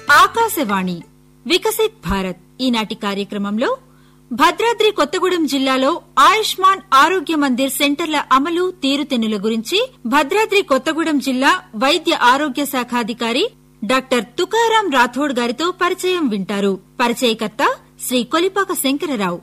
ఆకాశవాణి వికసిత్ భారత్ ఈనాటి కార్యక్రమంలో భద్రాద్రి కొత్తగూడెం జిల్లాలో ఆయుష్మాన్ ఆరోగ్య మందిర్ సెంటర్ల అమలు తీరుతెన్నుల గురించి భద్రాద్రి కొత్తగూడెం జిల్లా వైద్య ఆరోగ్య శాఖాధికారి డాక్టర్ తుకారాం రాథోడ్ గారితో పరిచయం వింటారు పరిచయకర్త శ్రీ కొలిపాక శంకరరావు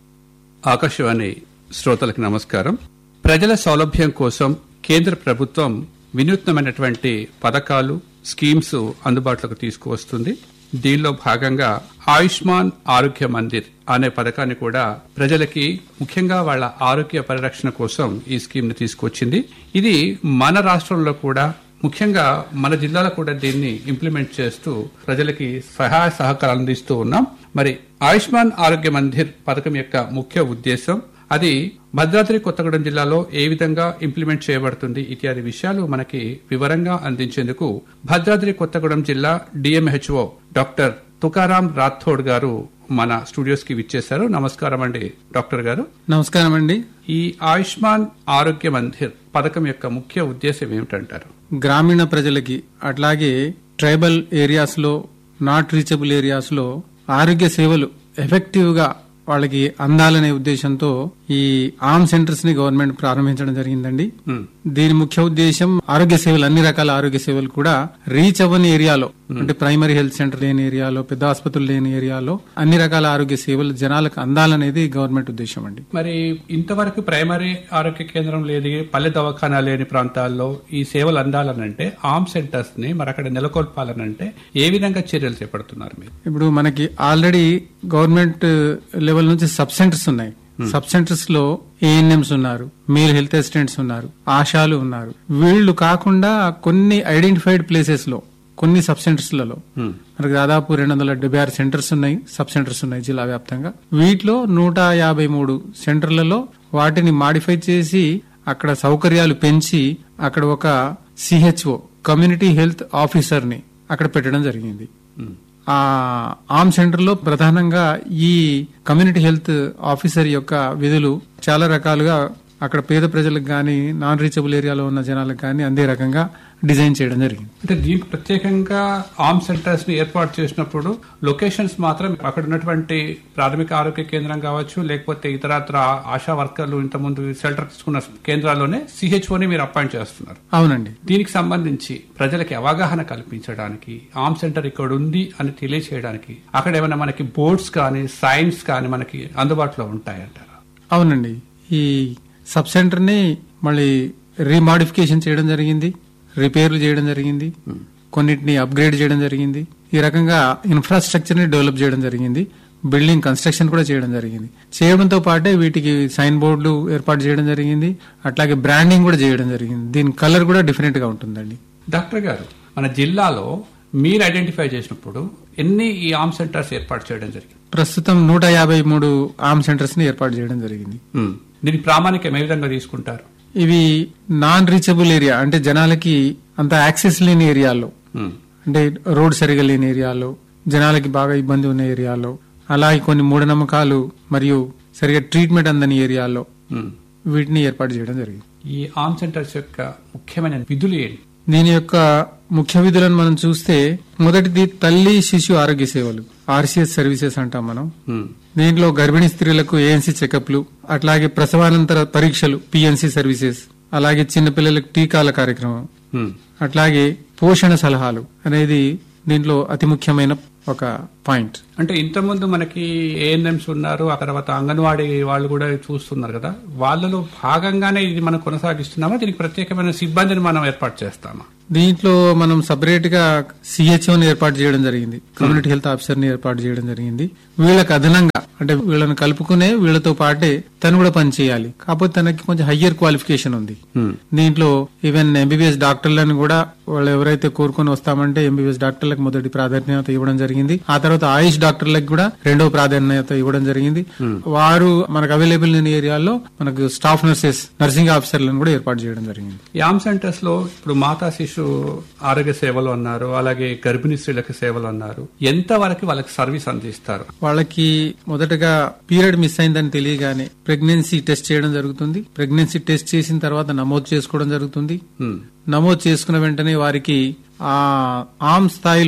ఆకాశవాణి శ్రోతలకు నమస్కారం ప్రజల సౌలభ్యం కోసం కేంద్ర ప్రభుత్వం వినూత్నమైనటువంటి పథకాలు స్కీమ్స్ అందుబాటులోకి తీసుకువస్తుంది దీనిలో భాగంగా ఆయుష్మాన్ ఆరోగ్య మందిర్ అనే పథకాన్ని కూడా ప్రజలకి ముఖ్యంగా వాళ్ళ ఆరోగ్య పరిరక్షణ కోసం ఈ స్కీమ్ ని తీసుకొచ్చింది ఇది మన రాష్ట్రంలో కూడా ముఖ్యంగా మన జిల్లాలో కూడా దీన్ని ఇంప్లిమెంట్ చేస్తూ ప్రజలకి సహాయ సహకారాలు అందిస్తూ ఉన్నాం మరి ఆయుష్మాన్ ఆరోగ్య మందిర్ పథకం యొక్క ముఖ్య ఉద్దేశం అది భద్రాద్రి కొత్తగూడెం జిల్లాలో ఏ విధంగా ఇంప్లిమెంట్ చేయబడుతుంది ఇత్యాది విషయాలు మనకి వివరంగా అందించేందుకు భద్రాద్రి కొత్తగూడెం జిల్లా డిఎంహెచ్ఓ డాక్టర్ తుకారాం రాథోడ్ గారు మన స్టూడియోస్ కి విచ్చేశారు నమస్కారం అండి డాక్టర్ గారు నమస్కారం అండి ఈ ఆయుష్మాన్ ఆరోగ్య మందిర్ పథకం యొక్క ముఖ్య ఉద్దేశం ఏమిటంటారు గ్రామీణ ప్రజలకి అట్లాగే ట్రైబల్ ఏరియాస్ లో నాట్ రీచబుల్ ఏరియాస్ లో ఆరోగ్య సేవలు ఎఫెక్టివ్ గా వాళ్ళకి అందాలనే ఉద్దేశంతో ఈ ఆర్మ్ సెంటర్స్ ని గవర్నమెంట్ ప్రారంభించడం జరిగిందండి మ్, దీని ముఖ్య ఉద్దేశం ఆరోగ్య సేవలు అన్ని రకాల ఆరోగ్య సేవలు కూడా రీచ్ అవ్వని ఏరియాలో అంటే ప్రైమరీ హెల్త్ సెంటర్ లేని ఏరియాలో పెద్ద ఆసుపత్రులు లేని ఏరియాలో అన్ని రకాల ఆరోగ్య సేవలు జనాలకు అందాలనేది గవర్నమెంట్ ఉద్దేశం అండి మరి ఇంతవరకు ప్రైమరీ ఆరోగ్య కేంద్రం లేని పల్లె దవాఖానా లేని ప్రాంతాల్లో ఈ సేవలు అందాలనంటే ఆర్మ్ సెంటర్స్ ని మరి అక్కడ నెలకొల్పాలనంటే ఏ విధంగా చర్యలు చేపడుతున్నారు మీరు ఇప్పుడు మనకి ఆల్రెడీ గవర్నమెంట్ లెవెల్ నుంచి సబ్ సెంటర్స్ ఉన్నాయి సబ్ సెంటర్స్ లో ఏఎన్ఎంస్ ఉన్నారు మేల్ హెల్త్ అసిస్టెంట్స్ ఉన్నారు ఆశాలు ఉన్నారు వీళ్ళు కాకుండా కొన్ని ఐడెంటిఫైడ్ ప్లేసెస్ లో కొన్ని సబ్ సెంటర్స్లలో మ్, మనకి దాదాపు రెండు వందల డెబ్బై ఆరు సెంటర్స్ ఉన్నాయి సబ్ సెంటర్స్ ఉన్నాయి జిల్లా వ్యాప్తంగా వీటిలో నూట యాభై మూడు సెంటర్లలో వాటిని మాడిఫై చేసి అక్కడ సౌకర్యాలు పెంచి అక్కడ ఒక సిహెచ్ఓ కమ్యూనిటీ హెల్త్ ఆఫీసర్ ని అక్కడ పెట్టడం జరిగింది మ్, ఆ ఆర్మ్ సెంటర్ లో ప్రధానంగా ఈ కమ్యూనిటీ హెల్త్ ఆఫీసర్ యొక్క విధులు చాలా రకాలుగా అక్కడ పేద ప్రజలకు గాని నాన్ రీచబుల్ ఏరియాలో ఉన్న జనాలకు గాని అందే రకంగా డిజైన్ చేయడం జరిగింది అంటే దీనికి ప్రత్యేకంగా ఆర్మ్ సెంటర్స్ ని ఏర్పాటు చేసినప్పుడు లొకేషన్స్ మాత్రం అక్కడ ఉన్నటువంటి ప్రాథమిక ఆరోగ్య కేంద్రం కావచ్చు లేకపోతే ఇతరత్ర ఆశా వర్కర్లు ఇంతకుముందు షెల్టర్ తీసుకున్న కేంద్రాల్లోనే సిహెచ్ఓని మీరు అపాయింట్ చేస్తున్నారు అవునండి దీనికి సంబంధించి ప్రజలకి అవగాహన కల్పించడానికి ఆర్మ్ సెంటర్ ఇక్కడ ఉంది అని తెలియచేయడానికి అక్కడ ఏమైనా మనకి బోర్డ్స్ కానీ సైన్స్ కానీ మనకి అందుబాటులో ఉంటాయంటారా అవునండి ఈ సబ్ సెంటర్ ని మళ్ళీ రీమాడిఫికేషన్ చేయడం జరిగింది రిపేర్లు చేయడం జరిగింది కొన్నిటిని అప్గ్రేడ్ చేయడం జరిగింది ఈ రకంగా ఇన్ఫ్రాస్ట్రక్చర్ ని డెవలప్ చేయడం జరిగింది బిల్డింగ్ కన్స్ట్రక్షన్ కూడా చేయడం జరిగింది చేయడంతో పాటే వీటికి సైన్ బోర్డులు ఏర్పాటు చేయడం జరిగింది అట్లాగే బ్రాండింగ్ కూడా చేయడం జరిగింది దీని కలర్ కూడా డిఫరెంట్ గా ఉంటుందండి డాక్టర్ గారు మన జిల్లాలో మీరు ఐడెంటిఫై చేసినప్పుడు ఎన్ని ఈ ఆర్మ్ సెంటర్స్ ఏర్పాటు చేయడం జరిగింది ప్రస్తుతం నూట యాభై మూడు ఆర్మ్ సెంటర్స్ ని ఏర్పాటు చేయడం జరిగింది మ్మ్. దీనికి ప్రామాణికం ఏ విధంగా తీసుకుంటారు ఇవి నాన్ రీచబుల్ ఏరియా అంటే జనాలకి అంత యాక్సెస్ లేని ఏరియాలో మ్మ్. అంటే రోడ్ సరిగా లేని ఏరియాలో జనాలకి బాగా ఇబ్బంది ఉన్న ఏరియాలో అలాగే కొన్ని మూఢనమ్మకాలు మరియు సరిగా ట్రీట్మెంట్ అందని ఏరియాలో మ్మ్. వీటిని ఏర్పాటు చేయడం జరిగింది ఈ ఆర్మ్ సెంటర్స్ యొక్క ముఖ్యమైన విధులు ఏంటి దీని యొక్క ముఖ్య విధులను మనం చూస్తే మొదటిది తల్లి శిశు ఆరోగ్య సేవలు ఆర్సీఎస్ సర్వీసెస్ అంటాం మనం మ్మ్. దీంట్లో గర్భిణీ స్త్రీలకు ఏఎన్సీ చెకప్లు అట్లాగే ప్రసవానంతర పరీక్షలు పిఎన్సీ సర్వీసెస్ అలాగే చిన్నపిల్లలకు టీకాల కార్యక్రమం మ్మ్. అట్లాగే పోషణ సలహాలు అనేది దీంట్లో అతి ముఖ్యమైన ఒక పాయింట్ అంటే ఇంతకుముందు మనకి ఏఎన్ఎంస్ ఉన్నారు ఆ తర్వాత అంగన్వాడీ వాళ్ళు కూడా చూస్తున్నారు కదా వాళ్ళలో భాగంగానే ఇది మనం కొనసాగిస్తున్నామా దీనికి ప్రత్యేకమైన సిబ్బందిని మనం ఏర్పాటు చేస్తామా దీంట్లో మనం సపరేట్ గా సిహెచ్ఓని ఏర్పాటు చేయడం జరిగింది కమ్యూనిటీ హెల్త్ ఆఫీసర్ ని ఏర్పాటు చేయడం జరిగింది వీళ్ళకి అదనంగా అంటే వీళ్ళని కలుపుకునే వీళ్ళతో పాటే తను కూడా పని చేయాలి కాకపోతే తనకి కొంచెం హయ్యర్ క్వాలిఫికేషన్ ఉంది మ్మ్. దీంట్లో ఈవెన్ ఎంబీబీఎస్ డాక్టర్లను కూడా వాళ్ళు ఎవరైతే కోరుకొని వస్తామంటే ఎంబీబీఎస్ డాక్టర్లకు మొదటి ప్రాధాన్యత ఇవ్వడం జరిగింది ఆ తర్వాత ఆయుష్ డాక్టర్లకు కూడా రెండవ ప్రాధాన్యత ఇవ్వడం జరిగింది వారు మనకు అవైలబుల్ లేని ఏరియాలో మనకు స్టాఫ్ నర్సెస్ నర్సింగ్ ఆఫీసర్లను కూడా ఏర్పాటు చేయడం జరిగింది ఈ ఆమ్ సెంటర్స్ లో ఇప్పుడు మాతా శిశు ఆరోగ్య సేవలు అన్నారు అలాగే గర్భిణీ స్త్రీలకు సేవలు అన్నారు ఎంత వరకు వాళ్ళకి సర్వీస్ అందిస్తారు వాళ్ళకి మొదటగా పీరియడ్ మిస్ అయిందని తెలియగానే ప్రెగ్నెన్సీ టెస్ట్ చేయడం జరుగుతుంది ప్రెగ్నెన్సీ టెస్ట్ చేసిన తర్వాత నమోదు చేసుకోవడం జరుగుతుంది మ్మ్. నమోదు చేసుకున్న వెంటనే వారికి ఆ ఆమ్ స్థాయిలో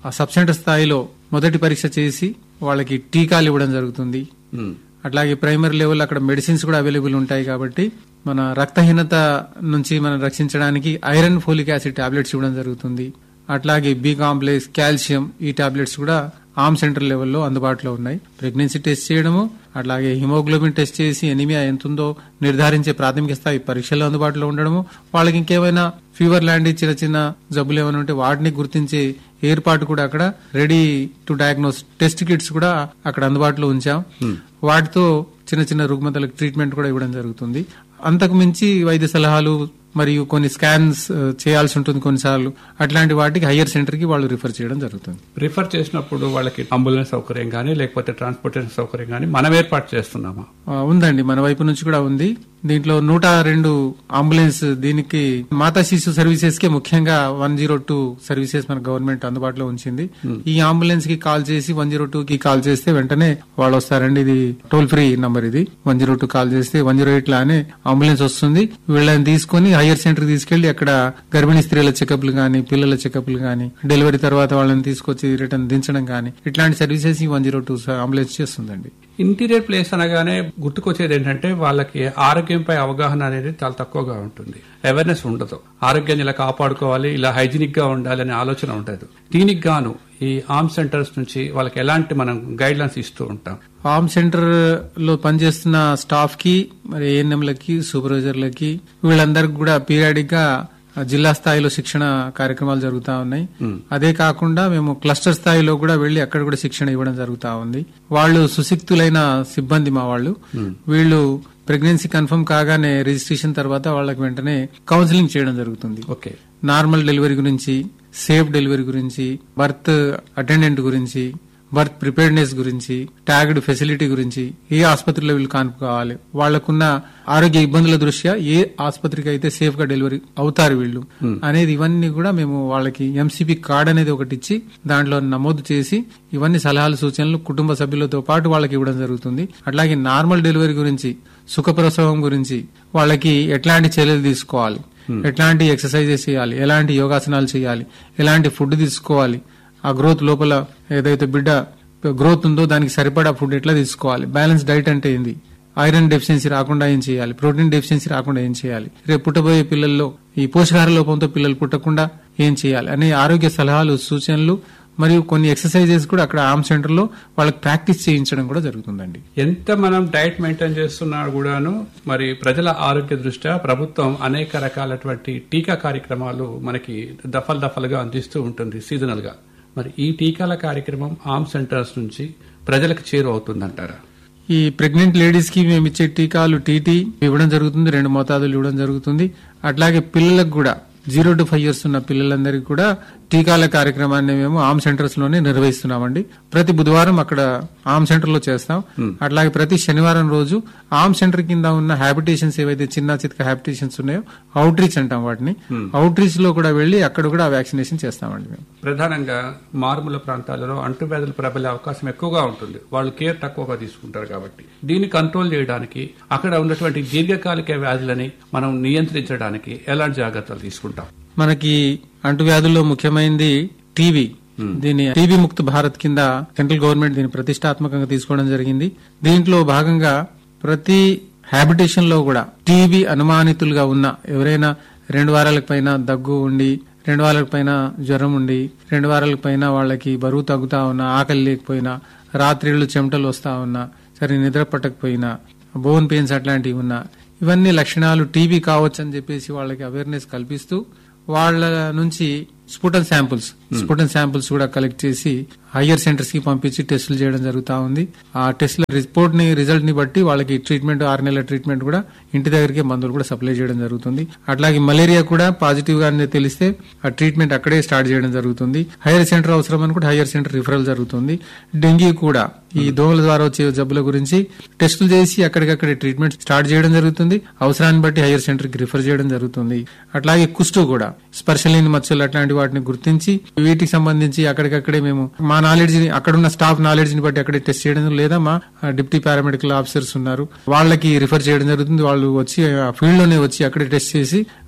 ఆ సబ్ సెంటర్ స్థాయిలో మొదటి పరీక్ష చేసి వాళ్ళకి టీకాలు ఇవ్వడం జరుగుతుంది ఉమ్. అట్లాగే ప్రైమరీ లెవెల్ అక్కడ మెడిసిన్స్ కూడా అవైలబుల్ ఉంటాయి కాబట్టి మన రక్తహీనత నుంచి మనం రక్షించడానికి ఐరన్ ఫోలిక్ యాసిడ్ టాబ్లెట్స్ ఇవ్వడం జరుగుతుంది అట్లాగే బి కాంప్లెక్స్ కాల్షియం ఈ టాబ్లెట్స్ కూడా ఆమ్ సెంటర్ లెవెల్లో అందుబాటులో ఉన్నాయి ప్రెగ్నెన్సీ టెస్ట్ చేయడము అట్లాగే హిమోగ్లోబిన్ టెస్ట్ చేసి ఎనిమియా ఎంత ఉందో నిర్ధారించే ప్రాథమిక స్థాయి పరీక్షలు అందుబాటులో ఉండడము వాళ్ళకి ఇంకేమైనా ఫీవర్ లాంటి చిన్న చిన్న జబ్బులు ఏమైనా ఉంటే వాటిని గుర్తించే ఏర్పాటు కూడా అక్కడ ready to diagnose test kits కూడా అక్కడ అందుబాటులో ఉంచాం వాటితో చిన్న చిన్న రుగ్మతలకు ట్రీట్మెంట్ కూడా ఇవ్వడం జరుగుతుంది అంతకు మించి వైద్య సలహాలు మరియు కొన్ని స్కాన్స్ ఆ, చేయాల్సి ఉంటుంది కొన్నిసార్లు అట్లాంటి వాటికి హయ్యర్ సెంటర్ కి వాళ్ళు రిఫర్ చేయడం జరుగుతుంది రిఫర్ చేసినప్పుడు వాళ్ళకి అంబులెన్స్ సౌకర్యం కానీ లేకపోతే ట్రాన్స్పోర్టేషన్ సౌకర్యం కానీ మనం ఏర్పాటు చేస్తున్నామా ఆ, ఉందండి మన వైపు నుంచి కూడా ఉంది దీంట్లో నూట రెండు అంబులెన్స్ దీనికి మాతా శిశు సర్వీసెస్ కి ముఖ్యంగా వన్ జీరో టూ సర్వీసెస్ మన గవర్నమెంట్ అందుబాటులో ఉంచింది ఈ అంబులెన్స్ కి కాల్ చేసి వన్ జీరో టూ కి కాల్ చేస్తే వెంటనే వాళ్ళు వస్తారండి ఇది టోల్ ఫ్రీ నంబర్ ఇది వన్ జీరో టూ కాల్ చేస్తే వన్ జీరో ఎయిట్ లానే అంబులెన్స్ వస్తుంది వీళ్ళని తీసుకొని హయ్యర్ సెంటర్ తీసుకెళ్లి అక్కడ గర్భిణీ స్త్రీల చెకప్లు గానీ పిల్లల చెకప్లు గానీ డెలివరీ తర్వాత వాళ్ళని తీసుకొచ్చి రిటర్న్ దించడం గానీ ఇట్లాంటి సర్వీసెస్ ఈ వన్ జీరో టూ అంబులెన్స్ చేస్తుందండి ఇంటీరియర్ ప్లేస్ అనగానే గుర్తుకొచ్చేది ఏంటంటే వాళ్ళకి ఆరోగ్యంపై అవగాహన అనేది చాలా తక్కువగా ఉంటుంది అవేర్నెస్ ఉండదు ఆరోగ్యాన్ని ఇలా కాపాడుకోవాలి ఇలా హైజీనిక్ గా ఉండాలి అనే ఆలోచన ఉండదు దీనికి గాను ఈ ఆర్మ్ సెంటర్స్ నుంచి వాళ్ళకి ఎలాంటి మనం గైడ్ లైన్స్ ఇస్తూ ఉంటాం ఫార్మ్ సెంటర్ లో పనిచేస్తున్న స్టాఫ్ కి మరి ఏఎన్ఎంలకి సూపర్వైజర్లకి వీళ్ళందరికి కూడా పీరియాడిక్ గా జిల్లా స్థాయిలో శిక్షణ కార్యక్రమాలు జరుగుతా ఉన్నాయి అదే కాకుండా మేము క్లస్టర్ స్థాయిలో కూడా వెళ్లి అక్కడ కూడా శిక్షణ ఇవ్వడం జరుగుతా ఉంది వాళ్ళు సుశిక్తులైన సిబ్బంది మా వాళ్ళు వీళ్ళు ప్రెగ్నెన్సీ కన్ఫర్మ్ కాగానే రిజిస్ట్రేషన్ తర్వాత వాళ్ళకి వెంటనే కౌన్సిలింగ్ చేయడం జరుగుతుంది ఓకే నార్మల్ డెలివరీ గురించి సేఫ్ డెలివరీ గురించి బర్త్ అటెండెంట్ గురించి బర్త్ ప్రిపేర్నెస్ గురించి ట్యాగ్డ్ ఫెసిలిటీ గురించి ఏ ఆసుపత్రిలో వీళ్ళు కాన్పు కావాలి వాళ్లకున్న ఆరోగ్య ఇబ్బందుల దృష్ట్యా ఏ ఆసుపత్రికి అయితే సేఫ్ గా డెలివరీ అవుతారు వీళ్ళు అనేది ఇవన్నీ కూడా మేము వాళ్ళకి ఎంసీపీ కార్డ్ అనేది ఒకటి ఇచ్చి దాంట్లో నమోదు చేసి ఇవన్నీ సలహాలు సూచనలు కుటుంబ సభ్యులతో పాటు వాళ్ళకి ఇవ్వడం జరుగుతుంది అట్లాగే నార్మల్ డెలివరీ గురించి సుఖప్రసవం గురించి వాళ్ళకి ఎట్లాంటి చర్యలు తీసుకోవాలి ఎట్లాంటి ఎక్సర్సైజెస్ చేయాలి ఎలాంటి యోగాసనాలు చేయాలి ఎలాంటి ఫుడ్ తీసుకోవాలి ఆ గ్రోత్ లోపల ఏదైతే బిడ్డ గ్రోత్ ఉందో దానికి సరిపడా ఫుడ్ ఎట్లా తీసుకోవాలి బ్యాలెన్స్ డైట్ అంటే ఏంది ఐరన్ డెఫిషియన్సీ రాకుండా ఏం చేయాలి ప్రోటీన్ డెఫిషియన్సీ రాకుండా ఏం చేయాలి రేపు పుట్టబోయే పిల్లల్లో ఈ పోషకాహార లోపంతో పిల్లలు పుట్టకుండా ఏం చేయాలి అనే ఆరోగ్య సలహాలు సూచనలు మరియు కొన్ని ఎక్సర్సైజెస్ కూడా అక్కడ ఆర్మ్ సెంటర్ లో వాళ్ళకి ప్రాక్టీస్ చేయించడం కూడా జరుగుతుందండి ఎంత మనం డైట్ మెయింటైన్ చేస్తున్నా కూడాను మరి ప్రజల ఆరోగ్య దృష్ట్యా ప్రభుత్వం అనేక రకాలటువంటి టీకా కార్యక్రమాలు మనకి దఫలు దఫలుగా అందిస్తూ ఉంటుంది సీజనల్ గా మరి ఈ టీకాల కార్యక్రమం ఆర్మ్ సెంటర్స్ నుంచి ప్రజలకు చేరువవుతుందంటారా ఈ ప్రెగ్నెంట్ లేడీస్ కి మేము ఇచ్చే టీకాలు టీటీ ఇవ్వడం జరుగుతుంది రెండు మోతాదులు ఇవ్వడం జరుగుతుంది అట్లాగే పిల్లలకు కూడా జీరో టు ఫైవ్ ఇయర్స్ ఉన్న పిల్లలందరికీ కూడా టీకాల కార్యక్రమాన్ని మేము ఆమ్ సెంటర్స్ లోనే నిర్వహిస్తున్నామండి ప్రతి బుధవారం అక్కడ ఆమ్ సెంటర్ లో చేస్తాం అట్లాగే ప్రతి శనివారం రోజు ఆమ్ సెంటర్ కింద ఉన్న హ్యాబిటేషన్స్ ఏవైతే చిన్న చిత్క హ్యాబిటేషన్స్ ఉన్నాయో అవుట్ రీచ్ అంటాం వాటిని అవుట్ రీచ్ లో కూడా వెళ్లి అక్కడ కూడా వ్యాక్సినేషన్ చేస్తామండి మేము ప్రధానంగా మారుమూల ప్రాంతాలలో అంటువ్యాధులు ప్రబలే అవకాశం ఎక్కువగా ఉంటుంది వాళ్ళు కేర్ తక్కువగా తీసుకుంటారు కాబట్టి దీన్ని కంట్రోల్ చేయడానికి అక్కడ ఉన్నటువంటి దీర్ఘకాలిక వ్యాధులని మనం నియంత్రించడానికి ఎలాంటి జాగ్రత్తలు తీసుకుంటాం మనకి అంటువ్యాధుల్లో ముఖ్యమైనది టీవీ దీని టీబీ ముక్త భారత్ కింద సెంట్రల్ గవర్నమెంట్ దీన్ని ప్రతిష్టాత్మకంగా తీసుకోవడం జరిగింది దీంట్లో భాగంగా ప్రతి హ్యాబిటేషన్ లో కూడా టీబీ అనుమానితులుగా ఉన్న ఎవరైనా రెండు వారాలకు పైన దగ్గు ఉండి రెండు వారాలకు పైన జ్వరం ఉండి రెండు వారాలకు పైన వాళ్ళకి బరువు తగ్గుతా ఉన్నా ఆకలి లేకపోయినా రాత్రిళ్ళు చెమటలు వస్తా ఉన్నా సరే నిద్ర పట్టకపోయినా బోన్ పెయిన్స్ అట్లాంటివి ఉన్నా ఇవన్నీ లక్షణాలు టీబీ కావచ్చు అని చెప్పేసి వాళ్ళకి అవేర్నెస్ కల్పిస్తూ వాళ్ళ నుంచి స్ఫుటన్ శాంపుల్స్ స్ఫుటన్ శాంపుల్స్ కూడా కలెక్ట్ చేసి హయ్యర్ సెంటర్స్ కి పంపించి టెస్టులు చేయడం జరుగుతా ఉంది ఆ టెస్ట్ల రిపోర్ట్ ని రిజల్ట్ ని బట్టి వాళ్ళకి ట్రీట్మెంట్ ఆరు నెలల ట్రీట్మెంట్ కూడా ఇంటి దగ్గరికి మందులు కూడా సప్లై చేయడం జరుగుతుంది అట్లాగే మలేరియా కూడా పాజిటివ్ గా తెలిస్తే ఆ ట్రీట్మెంట్ అక్కడే స్టార్ట్ చేయడం జరుగుతుంది హైయర్ సెంటర్ అవసరం అనుకుంటే హైయర్ సెంటర్ రిఫరల్ జరుగుతుంది డెంగీ కూడా ఈ దోమల ద్వారా వచ్చే జబ్బుల గురించి టెస్టులు చేసి అక్కడికక్కడే ట్రీట్మెంట్ స్టార్ట్ చేయడం జరుగుతుంది అవసరాన్ని బట్టి హైయర్ సెంటర్ కి రిఫర్ చేయడం జరుగుతుంది అట్లాగే కుష్టు కూడా స్పర్శలేని మచ్చలు అట్లాంటి వాటిని గుర్తించి వీటికి సంబంధించి అక్కడికక్కడే మేము మా నాలెడ్జ్ ని అక్కడున్న స్టాఫ్ నాలెడ్జ్ ని బట్టి అక్కడే టెస్ట్ చేయడం లేదా మా డిప్యూటీ పారామెడికల్ ఆఫీసర్స్ ఉన్నారు వాళ్ళకి రిఫర్ చేయడం జరుగుతుంది వాళ్ళు వచ్చి ఫీల్డ్ లోనే వచ్చి అక్కడే టెస్ట్ చేసి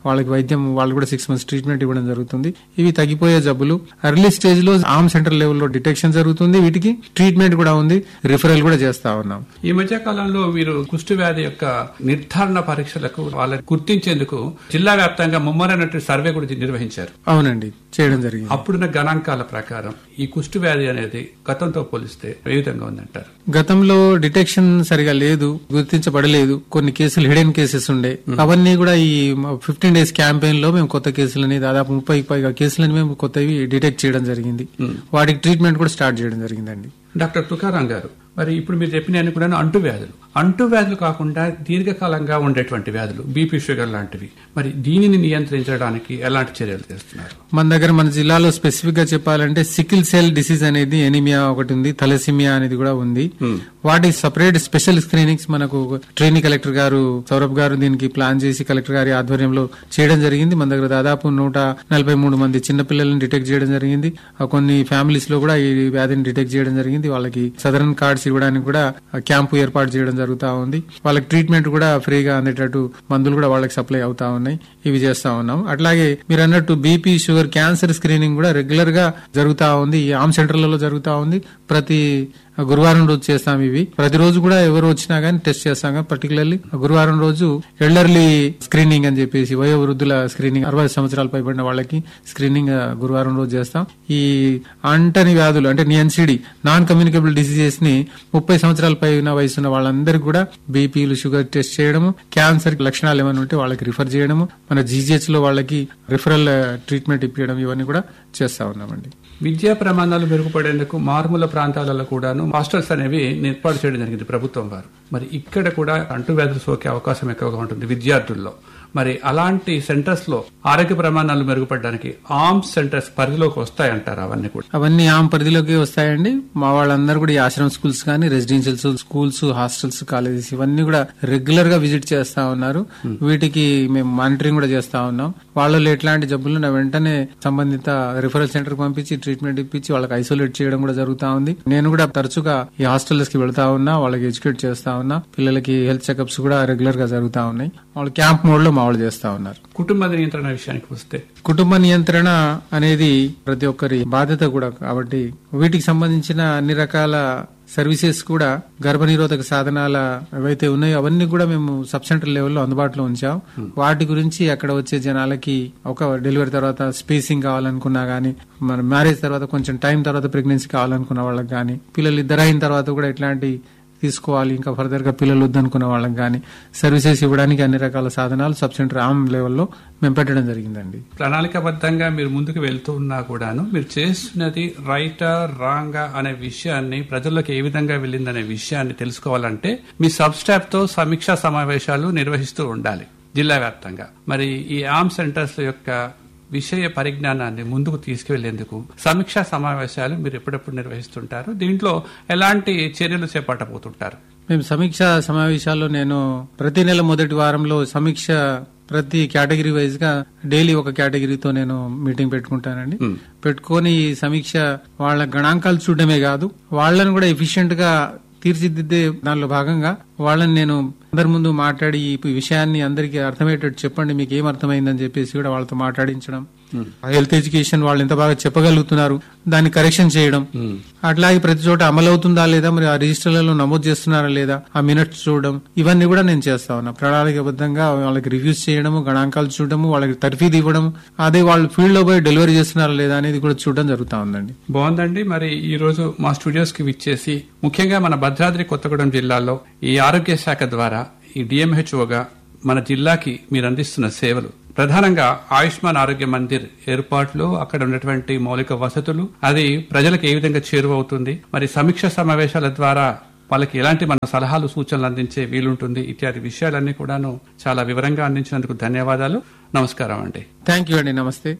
వాళ్ళకి వైద్యం వాళ్ళు కూడా సిక్స్ మంత్స్ ట్రీట్మెంట్ ఇవ్వడం జరుగుతుంది ఇవి తగ్గిపోయే జబ్బులు ఎర్లీ స్టేజ్ లో ఆర్మ్ సెంటర్ లెవెల్లో డిటెక్షన్ జరుగుతుంది వీటికి ట్రీట్మెంట్ కూడా ఉంది రిఫరల్ కూడా చేస్తా ఉన్నాం ఈ మధ్య కాలంలో మీరు కుష్టు వ్యాధి యొక్క నిర్ధారణ పరీక్షలకు వాళ్ళని గుర్తించేందుకు జిల్లా వ్యాప్తంగా ముమ్మరైనటువంటి సర్వే కూడా నిర్వహించారు అవునండి చేయడం జరిగింది అప్పుడున్న గణాంకాల ప్రకారం ఈ కుష్టు వ్యాధి అనేది గతంతో పోలిస్తే ఏ విధంగా ఉందంటారు గతంలో డిటెక్షన్ సరిగా లేదు గుర్తించబడలేదు కొన్ని కేసులు హిడెన్ కేసెస్ ఉండే అవన్నీ కూడా ఈ ఫిఫ్టీన్ డేస్ క్యాంపెయిన్ లో మేము కొత్త కేసులని దాదాపు ముప్పై పైగా కేసులని మేము కొత్తవి డిటెక్ట్ చేయడం జరిగింది వాటికి ట్రీట్మెంట్ కూడా స్టార్ట్ చేయడం జరిగిందండి డాక్టర్ తుకారాం గారు మరి ఇప్పుడు మీరు చెప్పిన కూడా అంటు వ్యాధులు అంటు వ్యాధులు కాకుండా దీర్ఘకాలంగా ఉండేటువంటి వ్యాధులు బీపీ షుగర్ లాంటివి మరి దీనిని నియంత్రించడానికి ఎలాంటి చర్యలు చేస్తున్నారు మన దగ్గర మన జిల్లాలో స్పెసిఫిక్ గా చెప్పాలంటే సికిల్ సెల్ డిసీజ్ అనేది ఎనిమియా ఒకటి ఉంది థలసిమియా అనేది కూడా ఉంది వాటి సపరేట్ స్పెషల్ స్క్రీనింగ్స్ మనకు ట్రైనింగ్ కలెక్టర్ గారు సౌరభ్ గారు దీనికి ప్లాన్ చేసి కలెక్టర్ గారి ఆధ్వర్యంలో చేయడం జరిగింది మన దగ్గర దాదాపు నూట నలభై మూడు మంది చిన్నపిల్లలను డిటెక్ట్ చేయడం జరిగింది ఆ కొన్ని ఫ్యామిలీస్ లో కూడా ఈ వ్యాధిని డిటెక్ట్ చేయడం జరిగింది వాళ్ళకి సదరన్ కార్డ్స్ ఇవ్వడానికి కూడా క్యాంపు ఏర్పాటు చేయడం జరుగుతా ఉంది వాళ్ళకి ట్రీట్మెంట్ కూడా ఫ్రీగా అందేటట్టు మందులు కూడా వాళ్ళకి సప్లై అవుతా ఉన్నాయి ఇవి చేస్తా ఉన్నాం అట్లాగే మీరు అన్నట్టు బీపీ షుగర్ క్యాన్సర్ స్క్రీనింగ్ కూడా రెగ్యులర్ గా జరుగుతా ఉంది ఈ ఆమ్ సెంటర్లలో జరుగుతా ఉంది ప్రతి గురువారం రోజు చేస్తాం ఇవి ప్రతిరోజు కూడా ఎవరు వచ్చినా గానీ టెస్ట్ చేస్తాం కానీ పర్టికులర్లీ గురువారం రోజు ఎల్డర్లీ స్క్రీనింగ్ అని చెప్పేసి వయోవృద్ధుల స్క్రీనింగ్ అరవై సంవత్సరాలు పైబడిన వాళ్ళకి స్క్రీనింగ్ ఆ, గురువారం రోజు చేస్తాం ఈ అంటని వ్యాధులు అంటే ఎన్సిడి నాన్ కమ్యూనికబుల్ డిసీజెస్ ని ముప్పై సంవత్సరాల పైన వయసున్న వాళ్ళందరికీ కూడా బీపీలు షుగర్ టెస్ట్ చేయడము క్యాన్సర్ లక్షణాలు ఏమైనా ఉంటే వాళ్ళకి రిఫర్ చేయడము మన జీజీహెచ్ లో వాళ్ళకి రిఫరల్ ట్రీట్మెంట్ ఇప్పించడం ఇవన్నీ కూడా చేస్తా ఉన్నామండి విద్యా ప్రమాణాలు మెరుగుపడేందుకు మారుమూల ప్రాంతాలలో కూడాను హాస్టల్స్ అనేవి ఏర్పాటు చేయడం జరిగింది ప్రభుత్వం వారు మరి ఇక్కడ కూడా అంటువ్యాధులు సోకే అవకాశం ఎక్కువగా ఉంటుంది విద్యార్థుల్లో మరి అలాంటి సెంటర్స్ లో ఆరోగ్య ప్రమాణాలు మెరుగుపడడానికి ఆర్మ్స్ సెంటర్స్ పరిధిలోకి వస్తాయంటారు అవన్నీ కూడా అవన్నీ ఆమె పరిధిలోకి వస్తాయండి మా వాళ్ళందరూ కూడా ఈ ఆశ్రమ స్కూల్స్ కానీ రెసిడెన్షియల్ స్కూల్స్ హాస్టల్స్ కాలేజెస్ ఇవన్నీ కూడా రెగ్యులర్ గా విజిట్ చేస్తా ఉన్నారు వీటికి మేము మానిటరింగ్ కూడా చేస్తా ఉన్నాం వాళ్ళలో ఎట్లాంటి జబ్బులు ఉన్నా వెంటనే సంబంధిత రిఫరల్ సెంటర్ కి పంపించి ట్రీట్మెంట్ ఇప్పించి వాళ్ళకి ఐసోలేట్ చేయడం కూడా జరుగుతా ఉంది నేను కూడా తరచుగా ఈ హాస్టల్స్ కి వెళ్తా ఉన్నా వాళ్ళకి ఎడ్యుకేట్ చేస్తా ఉన్నా పిల్లలకి హెల్త్ చెకప్స్ కూడా రెగ్యులర్ గా జరుగుతా ఉన్నాయి వాళ్ళు క్యాంప్ మోడ్ లో మా వాళ్ళు చేస్తా ఉన్నారు కుటుంబ నియంత్రణ విషయానికి వస్తే కుటుంబ నియంత్రణ అనేది ప్రతి ఒక్కరి బాధ్యత కూడా కాబట్టి వీటికి సంబంధించిన అన్ని రకాల సర్వీసెస్ కూడా గర్భనిరోధక సాధనాల ఏవైతే ఉన్నాయో అవన్నీ కూడా మేము సబ్ సెంటర్ లెవెల్లో అందుబాటులో ఉంచాం వాటి గురించి అక్కడ వచ్చే జనాలకి ఒక డెలివరీ తర్వాత స్పేసింగ్ కావాలనుకున్నా గానీ మన మ్యారేజ్ తర్వాత కొంచెం టైం తర్వాత ప్రెగ్నెన్సీ కావాలనుకున్న వాళ్ళకి కానీ పిల్లలు ఇద్దరు అయిన తర్వాత కూడా ఎట్లాంటి తీసుకోవాలి ఇంకా ఫర్దర్ గా పిల్లలు వద్దనుకున్న వాళ్ళకి కానీ సర్వీసెస్ ఇవ్వడానికి అన్ని రకాల సాధనాలు సబ్ సెంటర్ ఆమ్ లెవెల్లో మేము పెట్టడం జరిగిందండి ప్రణాళికాబద్ధంగా మీరు ముందుకు వెళ్తూ ఉన్నా కూడాను మీరు చేస్తున్నది రైటా రాంగా అనే విషయాన్ని ప్రజల్లోకి ఏ విధంగా వెళ్ళిందనే విషయాన్ని తెలుసుకోవాలంటే మీ సబ్ స్టాఫ్ తో సమీక్షా సమావేశాలు నిర్వహిస్తూ ఉండాలి జిల్లా వ్యాప్తంగా మరి ఈ ఆర్మ్ సెంటర్స్ యొక్క విషయ పరిజ్ఞానాన్ని ముందుకు తీసుకువెళ్లేందుకు సమీక్షా సమావేశాలు మీరు ఎప్పుడెప్పుడు నిర్వహిస్తుంటారు దీంట్లో ఎలాంటి చర్యలు చేపట్టబోతుంటారు మేము సమీక్ష సమావేశాల్లో నేను ప్రతి నెల మొదటి వారంలో సమీక్ష ప్రతి కేటగిరీ వైజ్ గా డైలీ ఒక కేటగిరీతో నేను మీటింగ్ పెట్టుకుంటానండి పెట్టుకొని ఈ సమీక్ష వాళ్ళ గణాంకాలు చూడడమే కాదు వాళ్ళని కూడా ఎఫిషియెంట్ గా తీర్చిదిద్దే దానిలో భాగంగా వాళ్ళని నేను అందరి ముందు మాట్లాడి ఈ విషయాన్ని అందరికీ అర్థమయ్యేటట్టు చెప్పండి మీకు ఏం అర్థమైందని చెప్పేసి కూడా వాళ్ళతో మాట్లాడించడం హెల్త్ ఎడ్యుకేషన్ వాళ్ళు ఎంత బాగా చెప్పగలుగుతున్నారు దాన్ని కరెక్షన్ చేయడం అట్లాగే ప్రతి చోట అమలు అవుతుందా లేదా మరి ఆ రిజిస్టర్లలో నమోదు చేస్తున్నారా లేదా ఆ మినిట్స్ చూడడం ఇవన్నీ కూడా నేను చేస్తా ఉన్నా ప్రణాళికబద్ధంగా వాళ్ళకి రివ్యూస్ చేయడము గణాంకాలు చూడడము వాళ్ళకి తర్ఫీదు ఇవ్వడం అదే వాళ్ళు ఫీల్డ్ లో పోయి డెలివరీ చేస్తున్నారా లేదా అనేది కూడా చూడడం జరుగుతా ఉందండి బాగుందండి మరి ఈ రోజు మా స్టూడియోస్ కి విచ్చేసి ముఖ్యంగా మన భద్రాద్రి కొత్తగూడెం జిల్లాలో ఈ ఆరోగ్య శాఖ ద్వారా ఈ డిఎంహెచ్ఓగా మన జిల్లాకి మీరు అందిస్తున్న సేవలు ప్రధానంగా ఆయుష్మాన్ ఆరోగ్య మందిర్ ఏర్పాట్లు అక్కడ ఉన్నటువంటి మౌలిక వసతులు అది ప్రజలకు ఏ విధంగా చేరువవుతుంది మరి సమీక్ష సమావేశాల ద్వారా వాళ్ళకి ఎలాంటి మన సలహాలు సూచనలు అందించే వీలుంటుంది ఇత్యాది విషయాలన్నీ కూడాను చాలా వివరంగా అందించినందుకు ధన్యవాదాలు నమస్కారం అండి థ్యాంక్ యూ అండి నమస్తే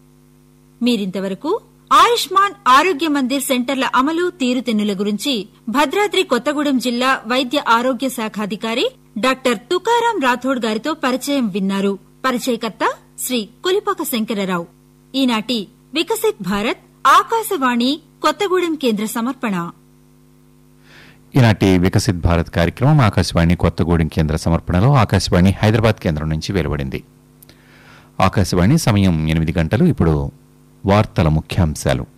మీరింతవరకు ఆయుష్మాన్ ఆరోగ్య మందిర్ సెంటర్ల అమలు తీరుతెన్నుల గురించి భద్రాద్రి కొత్తగూడెం జిల్లా వైద్య ఆరోగ్య శాఖాధికారి డాక్టర్ తుకారాం రాథోడ్ గారితో పరిచయం విన్నారు పరిచయకర్త శ్రీ కులిపాక శంకరరావు ఈనాటి వికసిత్ భారత్ ఆకాశవాణి కొత్తగూడెం కేంద్ర సమర్పణ ఈనాటి వికసిత్ భారత్ కార్యక్రమం ఆకాశవాణి కొత్తగూడెం కేంద్ర సమర్పణలో ఆకాశవాణి హైదరాబాద్ కేంద్రం నుంచి వెలువడింది ఆకాశవాణి సమయం ఎనిమిది గంటలు ఇప్పుడు వార్తల ముఖ్యాంశాలు